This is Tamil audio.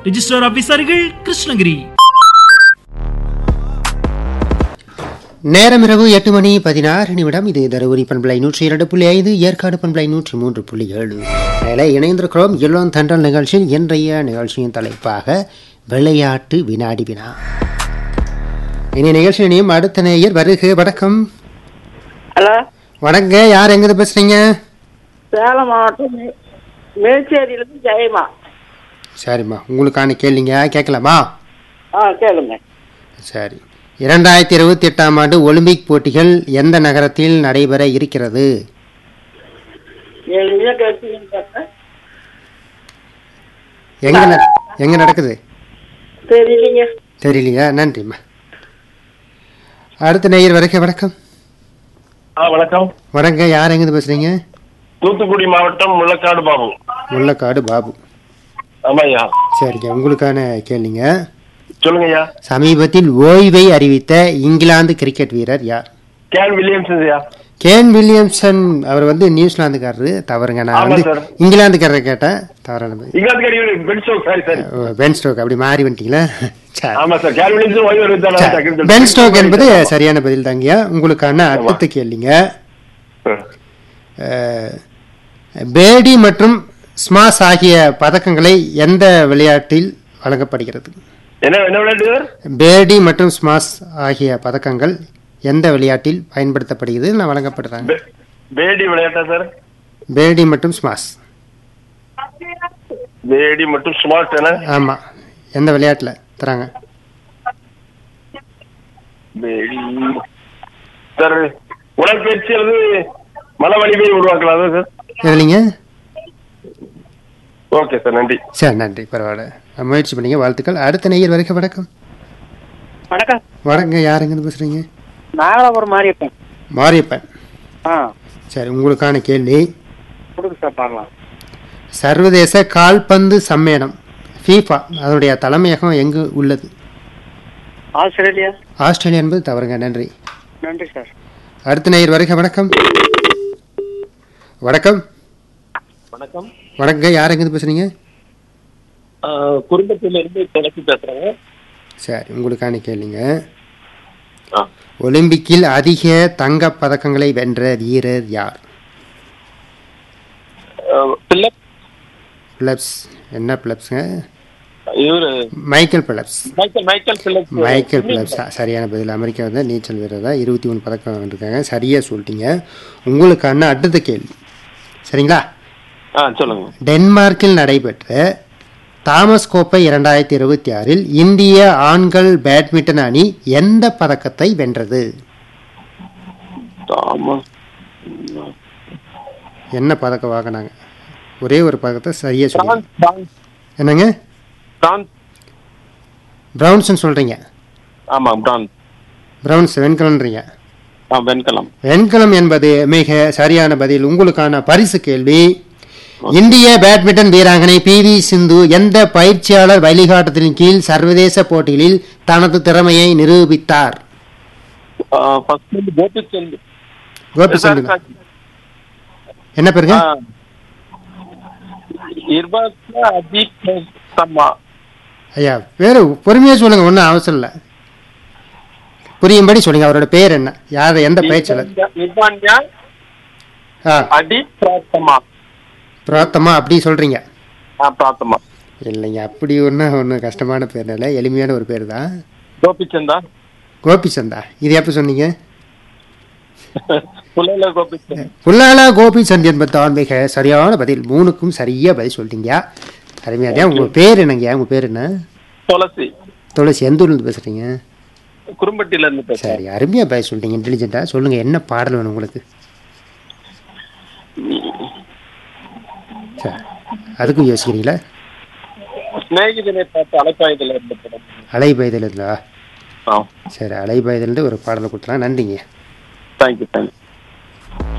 ரிஜிஸ்டர் ஆபீசர்கள் கிருஷ்ணகிரி நேரம் இரவு எட்டு மணி பதினாறு நிமிடம் இது தருமபுரி பண்பலை நூற்றி இரண்டு புள்ளி ஐந்து ஏற்காடு பண்பலை நூற்றி மூன்று புள்ளி ஏழு அதில் இணைந்திருக்கிறோம் எல்லோன் தண்டல் நிகழ்ச்சியில் இன்றைய நிகழ்ச்சியின் தலைப்பாக விளையாட்டு வினாடி வினா இனி நிகழ்ச்சி இனியும் அடுத்த நேயர் வருக வணக்கம் ஹலோ வணங்க யார் எங்கிருந்து பேசுறீங்க சேலம் மாவட்டம் மே- மேச்சேரியிலிருந்து ஜெயமா சரிம்மா உங்களுக்கான கேள்விங்க கேட்கலாமா ஆ கேளுங்க சரி இரண்டாயிரத்தி இருபத்தி எட்டாம் ஆண்டு ஒலிம்பிக் போட்டிகள் எந்த நகரத்தில் நடைபெற இருக்கிறது எளிமையா கேட்டீங்கன்னு பார்த்தேன் எங்க நட- எங்க நடக்குது தெரியலீங்க தெரியலையா நன்றிம்மா அடுத்த நேயர் வரைக்கும் வணக்கம் ஆ வணக்கம் வணங்க யார் எங்கிருந்து பேசுறீங்க தூத்துக்குடி மாவட்டம் முள்ளக்காடு பாபு முள்ளக்காடு பாபு ஆமாய்யா சரிங்க உங்களுக்கான கேள்விங்க சொல்லுங்க ஐயா சமீபத்தில் ஓய்வை அறிவித்த இங்கிலாந்து கிரிக்கெட் வீரர் யார் கேன் வில்லியம்ஸ் ஐயா கேன் வில்லியம்சன் அவர் வந்து நியூசிலாந்துக்காரரு தவறுங்க நான் ஆமா வந்து சார். இங்கிலாந்துக்காரரை கேட்டேன் தவறான பதில். இங்கிலாந்து கடி Ben Stoke sorry sorry oh, Ben Stoke அப்படி மாறி வந்துட்டீங்களா சரி. ஆமா சார் கேன் வில்லியம்ஸ் ஓய்வு எடுத்தானா சரி. டக்குனு சொல்லு. பென் ஸ்டோக் என்பது சரியான பதில் தாங்கய்யா உங்களுக்கான அடுத்த கேள்விங்க ம். அஹ், பேடி மற்றும் ஸ்மாஸ் ஆகிய பதக்கங்களை எந்த விளையாட்டில் வழங்கப்படுகிறது என்ன என்ன விளையாட்டு சார் பேடி மற்றும் ஸ்மாஸ் ஆகிய பதக்கங்கள் எந்த விளையாட்டில் பயன்படுத்தப்படுகிறது நான் வழங்கப்படுறாங்க பே- பேடி விளையாட்டா சார் பேடி மற்றும் ஸ்மாஸ் பேடி மற்றும் ஸ்மார்ட் என்ன ஆமாம் எந்த விளையாட்டில் தராங்க பேடி சார் உடற்பயிற்சி அல்லது மன வலிமையை உருவாக்கலாம் சார் எதுலைங்க ஓகே சார் நன்றி சரி நன்றி பரவாயில்ல நான் முயற்சி பண்ணீங்க வாழ்த்துக்கள் அடுத்த நேயர் வரைக்கும் வணக்கம் வணக்கம் வணங்க யாருங்கன்னு பேசுகிறீங்க நாகலாபுரம் மாரியப்பன் மாரியப்பன் ஆ சரி உங்களுக்கான கேள்வி கொடுங்க சார் பார்க்கலாம் சர்வதேச கால்பந்து சம்மேளனம் ஃபீஃபா அதனுடைய தலைமையகம் எங்கு உள்ளது ஆஸ்திரேலியா ஆஸ்திரேலியா என்பது தவறுங்க நன்றி நன்றி சார் அடுத்த நேயர் வரைக்கும் வணக்கம் வணக்கம் வணக்கம் வணக்கங்க யார் எங்கேருந்து பேசுறீங்க குடும்பத்தில இருந்து தொடர்ச்சி பேசுறேங்க சரி உங்களுக்கான கேள்விங்க ஒலிம்பிக்கில் அதிக தங்கப் பதக்கங்களை வென்ற வீரர் யார் பிள்ளப் பிளப்ஸ் என்ன பிளப்ஸுங்க இவரு Michael Phelps Michael Michael Phelp Michael Phelps சரியான பதில் அமெரிக்கா வந்து நீச்சல் வீரர் தான் இருபத்தி மூணு பதக்கம் இருக்காங்க சரியாக சொல்லிட்டீங்க உங்களுக்கான அடுத்த கேள்வி சரிங்களா ஆ சொல்லுங்க டென்மார்க்கில் நடைபெற்ற தாமஸ் கோப்பை இரண்டாயிரத்தி இருபத்தி ஆறில் இந்திய ஆண்கள் பேட்மிண்டன் அணி எந்த பதக்கத்தை வென்றது தாமஸ் என்ன பதக்கம் வாங்கினாங்க ஒரே ஒரு பதக்கத்தை சரியாக சொல்லுங்க பிரான்ஸ் பிரான்ஸ் என்னங்க பிரான்ஸ் ப்ரௌன்ஸ்னு சொல்கிறீங்க ஆமா பிரான்ஸ் ப்ரௌன்ஸ் வெண்கலன்றீங்க ஆ வெண்கலம் வெண்கலம் என்பது மிக சரியான பதில் உங்களுக்கான பரிசு கேள்வி இந்திய பேட்மிண்டன் வீராங்கனை பி வி சிந்து எந்த பயிற்சியாளர் வழிகாட்டுதலின் கீழ் சர்வதேச போட்டிகளில் தனது திறமையை நிரூபித்தார் ஃபர்ஸ்ட் வந்து கோபிச்சந்த் கோபி சொல்லுங்க என்ன பேருங்க இர்பாஸ்ல அஜித் சம்மா ஐயா பேரு பொறுமையா சொல்லுங்க ஒன்றும் அவசரம் இல்லை புரியும்படி சொல்லுங்க அவரோட பேர் என்ன யார் எந்த பயிற்சியாளர் இர்பான்யா ஆ அடி பிராத்தமா பிராத்தமா அப்படி சொல்றீங்க ஆ பிராத்தமா இல்லைங்க அப்படி ஒன்றும் ஒன்றும் கஷ்டமான பேர் இல்லை எளிமையான ஒரு பேர் தான் கோபிச்சந்தா கோபிச்சந்தா இது எப்போ சொன்னீங்க புலையில கோபிச்சந்த் புல்லாலா கோபிச்சந்த் என்பதுதான் மிக சரியான பதில் மூணுக்கும் சரியா பதில் சொல்லிட்டீங்க அருமையா உங்க பேர் என்னங்க உங்க பேர் என்ன துளசி துளசி எந்த ஊர்ல இருந்து பேசுறீங்க குறும்பட்டில இருந்து பேசுறேன் சரி அருமையா பதில் சொல்லிட்டீங்க இன்டெலிஜென்ட்டா சொல்லுங்க என்ன பாடல் வேணும் உங்களுக்கு சரி அதுக்கும் யோசிக்கிறீங்களா ஸ்நேகிதனை பார்த்து அலைப்பாயதுல இருந்து படம் அலை பயதில் இருந்தா ஆ சரி அலை பயதிலிருந்து ஒரு பாடலை கொடுத்தலாம் நன்றிங்க தேங்க்யூ தேங்க்யூ